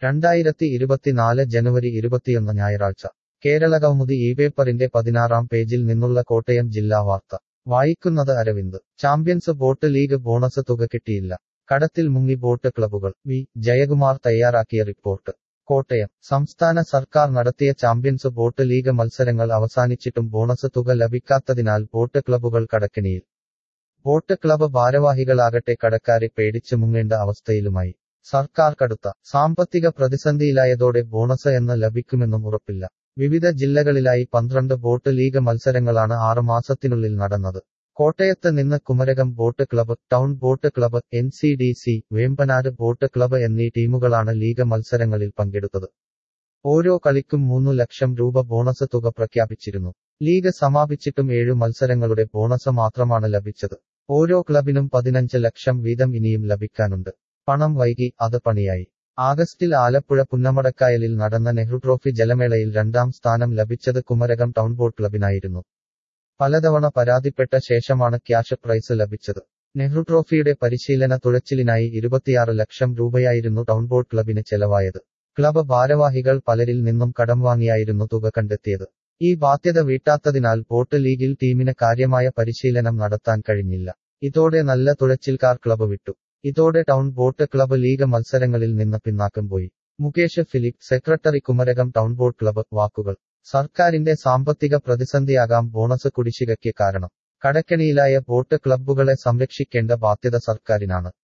രണ്ടായിരത്തി ഇരുപത്തിനാല് ജനുവരി ഇരുപത്തിയൊന്ന് ഞായറാഴ്ച കേരളകൗമുദി ഈ പേപ്പറിന്റെ പതിനാറാം പേജിൽ നിന്നുള്ള കോട്ടയം ജില്ലാ വാർത്ത വായിക്കുന്നത് Aravind champions boat league bonus തുക കിട്ടിയില്ല കടത്തിൽ മുങ്ങി ബോട്ട് ക്ലബ്ബുകൾ വി ജയകുമാർ തയ്യാറാക്കിയ റിപ്പോർട്ട് കോട്ടയം സംസ്ഥാന സർക്കാർ നടത്തിയ ചാമ്പ്യൻസ് ബോട്ട് ലീഗ് മത്സരങ്ങൾ അവസാനിച്ചിട്ടും ബോണസ് തുക ലഭിക്കാത്തതിനാൽ ബോട്ട് ക്ലബ്ബുകൾ കടക്കെണിയിൽ ബോട്ട് ക്ലബ്ബ് ഭാരവാഹികളാകട്ടെ കടക്കാരെ പേടിച്ച് മുങ്ങേണ്ട അവസ്ഥയിലുമായി സർക്കാർ കടുത്ത സാമ്പത്തിക പ്രതിസന്ധിയിലായതോടെ ബോണസ് എന്ന് ലഭിക്കുമെന്നും ഉറപ്പില്ല വിവിധ ജില്ലകളിലായി പന്ത്രണ്ട് ബോട്ട് ലീഗ് മത്സരങ്ങളാണ് ആറ് മാസത്തിനുള്ളിൽ നടന്നത് കോട്ടയത്ത് നിന്ന് Kumarakom boat club town boat club N C D C Vembanad boat club എന്നീ ടീമുകളാണ് ലീഗ് മത്സരങ്ങളിൽ പങ്കെടുത്തത് ഓരോ കളിക്കും മൂന്നു ലക്ഷം രൂപ ബോണസ് തുക പ്രഖ്യാപിച്ചിരുന്നു ലീഗ് സമാപിച്ചിട്ടും ഏഴു മത്സരങ്ങളുടെ ബോണസ് മാത്രമാണ് ലഭിച്ചത് ഓരോ ക്ലബിനും പതിനഞ്ച് ലക്ഷം വീതം ഇനിയും ലഭിക്കാനുണ്ട് പണം വൈകി അത് പണിയായി ആഗസ്റ്റിൽ ആലപ്പുഴ പുന്നമടക്കായലിൽ നടന്ന നെഹ്റു ട്രോഫി ജലമേളയിൽ രണ്ടാം സ്ഥാനം ലഭിച്ചത് കുമരകം ടൗൺ ബോട്ട് ക്ലബിനായിരുന്നു പലതവണ പരാതിപ്പെട്ട ശേഷമാണ് ക്യാഷ് പ്രൈസ് ലഭിച്ചത് നെഹ്റു ട്രോഫിയുടെ പരിശീലന തുഴച്ചിലിനായി ഇരുപത്തിയാറ് ലക്ഷം രൂപയായിരുന്നു ടൗൺ ബോട്ട് ക്ലബിന് ചെലവായത് ക്ലബ് ഭാരവാഹികൾ പലരിൽ നിന്നും കടം വാങ്ങിയായിരുന്നു തുക കണ്ടെത്തിയത് ഈ ബാധ്യത വീട്ടാത്തതിനാൽ ബോട്ട് ലീഗിൽ ടീമിന് കാര്യമായ പരിശീലനം നടത്താൻ കഴിഞ്ഞില്ല ഇതോടെ നല്ല തുഴച്ചിൽക്കാർ ക്ലബ് വിട്ടു ഇതോടെ ടൗൺ ബോട്ട് ക്ലബ്ബ് ലീഗ് മത്സരങ്ങളിൽ നിന്ന് പിന്നാക്കം പോയി Mukesh Philip secretary Kumarakom town boat club വാക്കുകൾ സർക്കാരിന്റെ സാമ്പത്തിക പ്രതിസന്ധിയാകാം ബോണസ് കുടിശ്ശികയ്ക്ക് കാരണം കടക്കെണിയിലായ ബോട്ട് ക്ലബ്ബുകളെ സംരക്ഷിക്കേണ്ട ബാധ്യത സർക്കാരിനാണ്